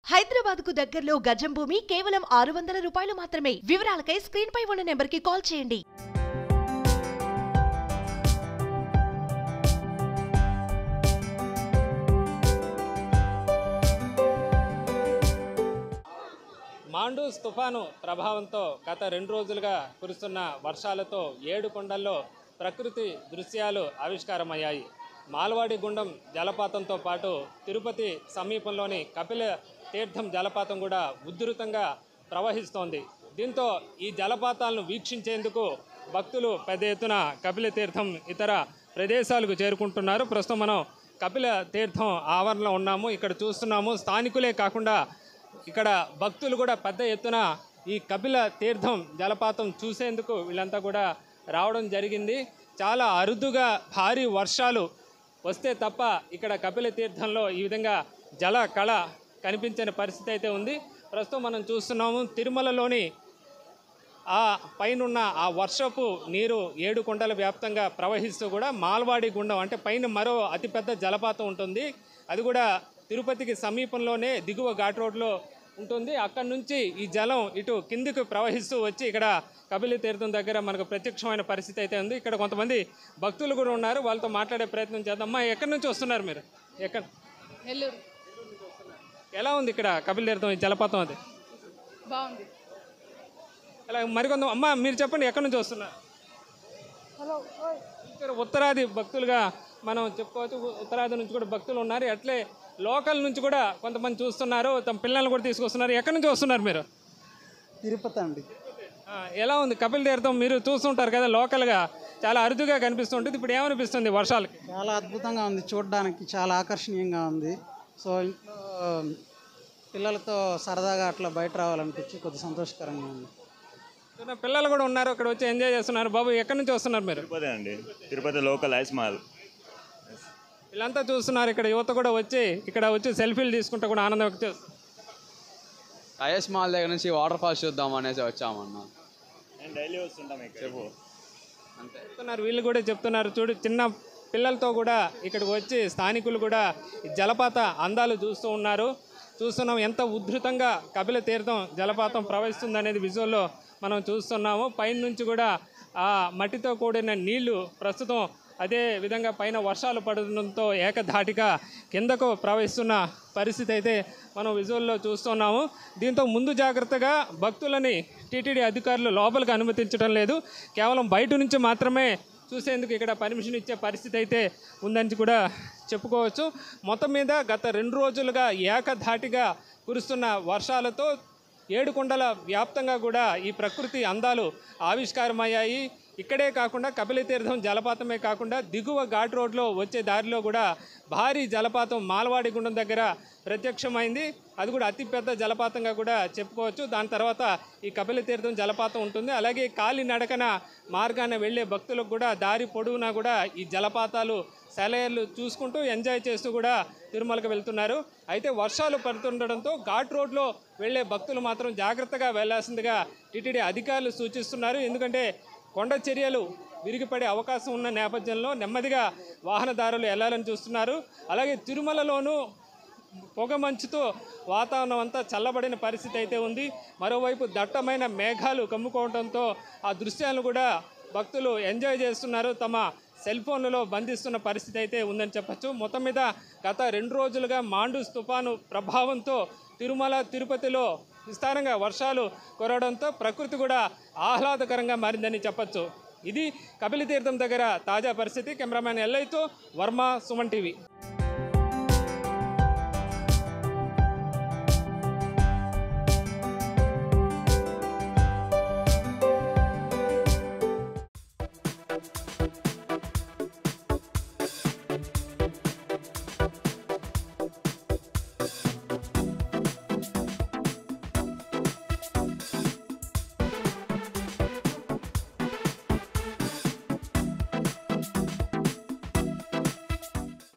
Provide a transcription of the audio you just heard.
హైదరాబాద్ కు దగ్గరలో గజం భూమి కేవలం ఆరు వందల రూపాయలు మాత్రమే వివరాలకై స్క్రీన్ పై ఉన్న నెంబర్ కి కాల్ చేయండి మాండూస్ తుఫాను ప్రభావంతో గత రెండు రోజులుగా కురుస్తున్న వర్షాలతో ఏడు కొండల్లో ప్రకృతి దృశ్యాలు ఆవిష్కారమయ్యాయి మాల్వాడి గుండం జలపాతంతో పాటు తిరుపతి సమీపంలోని కపిల తీర్థం జలపాతం కూడా ఉధృతంగా ప్రవహిస్తోంది దీంతో ఈ జలపాతాలను వీక్షించేందుకు భక్తులు పెద్ద ఎత్తున కపిల తీర్థం ఇతర ప్రదేశాలకు చేరుకుంటున్నారు ప్రస్తుతం మనం కపిల తీర్థం ఆవరణలో ఉన్నాము ఇక్కడ చూస్తున్నాము స్థానికులే కాకుండా ఇక్కడ భక్తులు కూడా పెద్ద ఎత్తున ఈ కపిల తీర్థం జలపాతం చూసేందుకు వీళ్ళంతా కూడా రావడం జరిగింది చాలా అరుదుగా భారీ వర్షాలు వస్తే తప్ప ఇక్కడ కపిల తీర్థంలో ఈ విధంగా జల కళ కనిపించని పరిస్థితి అయితే ఉంది ప్రస్తుతం మనం చూస్తున్నాము తిరుమలలోని ఆ పైనున్న ఆ వర్షపు నీరు ఏడు కొండల వ్యాప్తంగా ప్రవహిస్తూ కూడా మాల్వాడి గుండం అంటే పైన మరో అతిపెద్ద జలపాతం ఉంటుంది అది కూడా తిరుపతికి సమీపంలోనే దిగువ ఘాట్ రోడ్లో ఉంటుంది అక్కడి నుంచి ఈ జలం ఇటు కిందికి ప్రవహిస్తూ వచ్చి ఇక్కడ కపిలి తీర్థం దగ్గర మనకు ప్రత్యక్షమైన పరిస్థితి అయితే ఉంది ఇక్కడ కొంతమంది భక్తులు కూడా ఉన్నారు వాళ్ళతో మాట్లాడే ప్రయత్నం చేద్దాం అమ్మా ఎక్కడి నుంచి వస్తున్నారు మీరు ఎక్కడ నెల్లూరు ఎలా ఉంది ఇక్కడ కపిలి తీర్థం ఈ జలపాతం అది బాగుంది అలా మరికొంత అమ్మ మీరు చెప్పండి ఎక్కడి నుంచి వస్తున్నారు ఇక్కడ ఉత్తరాది భక్తులుగా మనం చెప్పుకోవచ్చు ఉత్తరాది నుంచి కూడా భక్తులు ఉన్నారు అట్లే లోకల్ నుంచి కూడా కొంతమంది చూస్తున్నారు తమ పిల్లల్ని కూడా తీసుకొస్తున్నారు ఎక్కడి నుంచి వస్తున్నారు మీరు తిరుపతి అండి ఆ, ఎలా ఉంది కపిల్ తీర్థం మీరు చూస్తుంటారు కదా లోకల్గా చాలా అరుదుగా కనిపిస్తుంటుంది ఇప్పుడు ఏమనిపిస్తుంది వర్షాలకి చాలా అద్భుతంగా ఉంది చూడడానికి చాలా ఆకర్షణీయంగా ఉంది సో ఇంట్లో పిల్లలతో సరదాగా అట్లా బయట రావాలనిపించి కొద్ది సంతోషకరంగా ఉంది చిన్న పిల్లలు కూడా ఉన్నారు ఇక్కడ వచ్చి ఎంజాయ్ చేస్తున్నారు బాబు ఎక్కడి నుంచి వస్తున్నారు మీరు తిరుపతి అండి తిరుపతి లోకల్ ఐస్ మాల్ వీళ్ళంతా చూస్తున్నారు ఇక్కడ యువత కూడా వచ్చి ఇక్కడ వచ్చి సెల్ఫీలు తీసుకుంటూ కూడా ఆనందం వ్యక్తం చేస్తున్నారు. ఐఎస్ మాల్ దగ్గర నుంచి వాటర్ ఫాల్స్ చూద్దాం అనేసి వచ్చామన్న నేను డైలీ వస్తుంటాం ఇక్కడ చెప్పు అంతే చెప్తున్నారు వీళ్ళు కూడా చెప్తున్నారు చూడు చిన్న పిల్లలతో కూడా ఇక్కడికి వచ్చి స్థానికులు కూడా ఈ జలపాత అందాలు చూస్తూ ఉన్నారు చూస్తున్నాం ఎంత ఉధృతంగా కపిల తీర్థం జలపాతం ప్రవహిస్తుంది అనేది విజువల్లో మనం చూస్తున్నాము పైన నుంచి కూడా ఆ మట్టితో కూడిన నీళ్లు ప్రస్తుతం అదే విధంగా పైన వర్షాలు పడడంతో ఏకధాటిగా కిందకు ప్రవహిస్తున్న పరిస్థితి అయితే మనం విజువల్లో చూస్తున్నాము దీంతో ముందు జాగ్రత్తగా భక్తులని టీటీడీ అధికారులు లోపలికి అనుమతించడం లేదు కేవలం బయట నుంచి మాత్రమే చూసేందుకు ఇక్కడ పర్మిషన్ ఇచ్చే పరిస్థితి అయితే ఉందని కూడా చెప్పుకోవచ్చు మొత్తం మీద గత రెండు రోజులుగా ఏకధాటిగా కురుస్తున్న వర్షాలతో ఏడుకొండల వ్యాప్తంగా కూడా ఈ ప్రకృతి అందాలు ఆవిష్కారమయ్యాయి ఇక్కడే కాకుండా కపిలతీర్థం జలపాతమే కాకుండా దిగువ ఘాట్ రోడ్లో వచ్చే దారిలో కూడా భారీ జలపాతం మాలవాడి గుండం దగ్గర ప్రత్యక్షమైంది అది కూడా అతిపెద్ద జలపాతంగా కూడా చెప్పుకోవచ్చు దాని తర్వాత ఈ కపిలతీర్థం జలపాతం ఉంటుంది అలాగే కాలి నడకన మార్గాన వెళ్ళే భక్తులకు కూడా దారి పొడవునా కూడా ఈ జలపాతాలు సెలయర్లు చూసుకుంటూ ఎంజాయ్ చేస్తూ కూడా తిరుమలకు వెళ్తున్నారు అయితే వర్షాలు పడుతుండడంతో ఘాట్ రోడ్లో వెళ్ళే భక్తులు మాత్రం జాగ్రత్తగా వెళ్లాల్సిందిగా టీటీడీ అధికారులు సూచిస్తున్నారు ఎందుకంటే కొండ చర్యలు విరిగిపడే అవకాశం ఉన్న నేపథ్యంలో నెమ్మదిగా వాహనదారులు వెళ్లాలని చూస్తున్నారు అలాగే తిరుమలలోనూ పొగ మంచుతో వాతావరణం అంతా చల్లబడిన పరిస్థితి అయితే ఉంది మరోవైపు దట్టమైన మేఘాలు కమ్ముకోవడంతో ఆ దృశ్యాలను కూడా భక్తులు ఎంజాయ్ చేస్తున్నారు తమ సెల్ ఫోన్లలో బంధిస్తున్న పరిస్థితి అయితే ఉందని చెప్పచ్చు మొత్తం మీద గత రెండు రోజులుగా మాండూస్ తుఫాను ప్రభావంతో తిరుమల తిరుపతిలో విస్తారంగా వర్షాలు కురవడంతో ప్రకృతి కూడా ఆహ్లాదకరంగా మారిందని చెప్పచ్చు ఇది కపిలి తీర్థం దగ్గర తాజా పరిస్థితి కెమెరామ్యాన్ ఎల్లైతో వర్మ సుమన్ టీవీ